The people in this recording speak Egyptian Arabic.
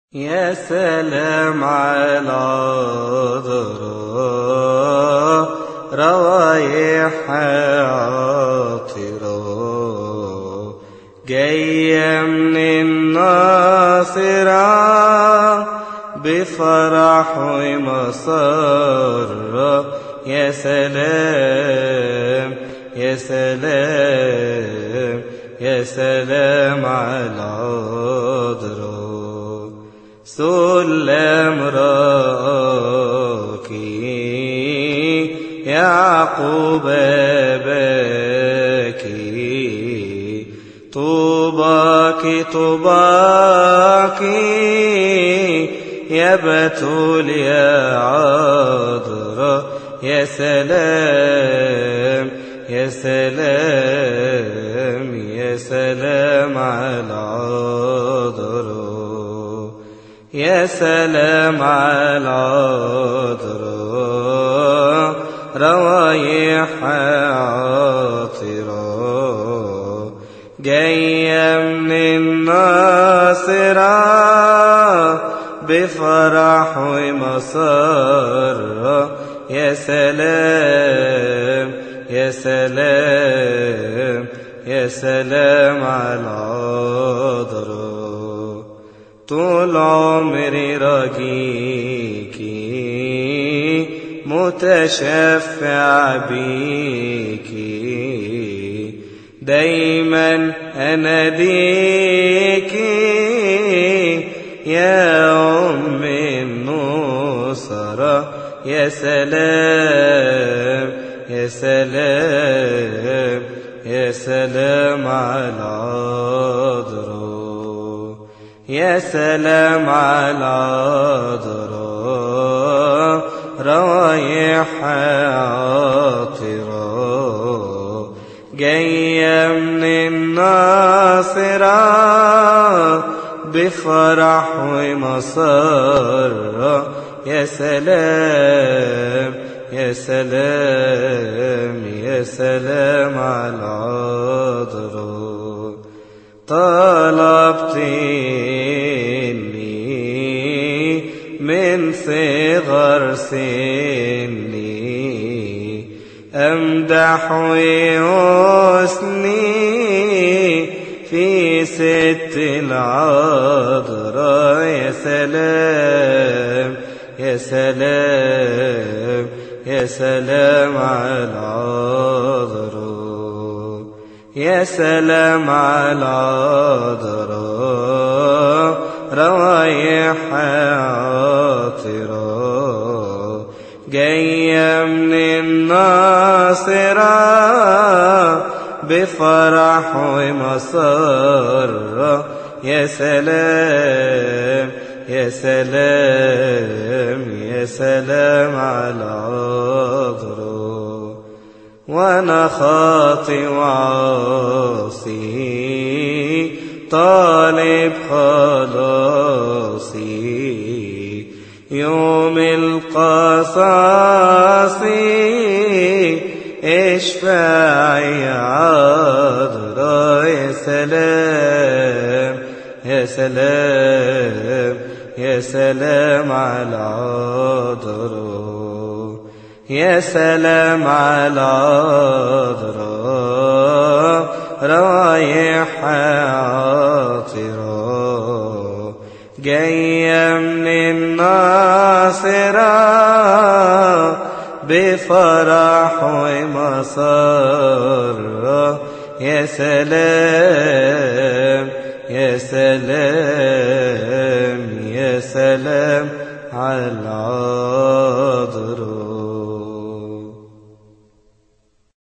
يا سلام على ذرة روايح عاطرة جاية من الناصرة بفرح ومسرة يا سلام يا سلام يا سلام على ذرة سلم راكي يعقوب باكي طوباكي طوباكي يا بتول يا عذرا يا سلام يا سلام يا سلام على عذرا يا سلام على عذرا روايح عاطرة جاية من الناصرة بفرح ومسرة يا سلام يا سلام يا سلام على عذرا طول عمري رجيكي متشفع بيكي دايما اناديكي يا ام النصرة يا سلام يا سلام يا سلام على عذرا يا سلام على ذرا روايح عاطرة جاية من الناصرة بفرح ومسرة يا سلام يا سلام يا سلام على عذرا طلبتني من صغر سني أمدح ويسني في ست العذراء يا سلام يا سلام يا سلام على العذراء يا سلام على ذرا روايح عاطرة جاية من الناصرة بفرح ومسرة يا سلام يا سلام يا سلام على ذرا وانا خاطي وعاصي طالب خلاصي يوم القصاصي اشفعي عذرا يا سلام يا سلام يا سلام على عذرا يا سلام على عذرا رايح عاطرة جاية من الناصرة بفرح ومسرة يا سلام يا سلام يا سلام على العذراء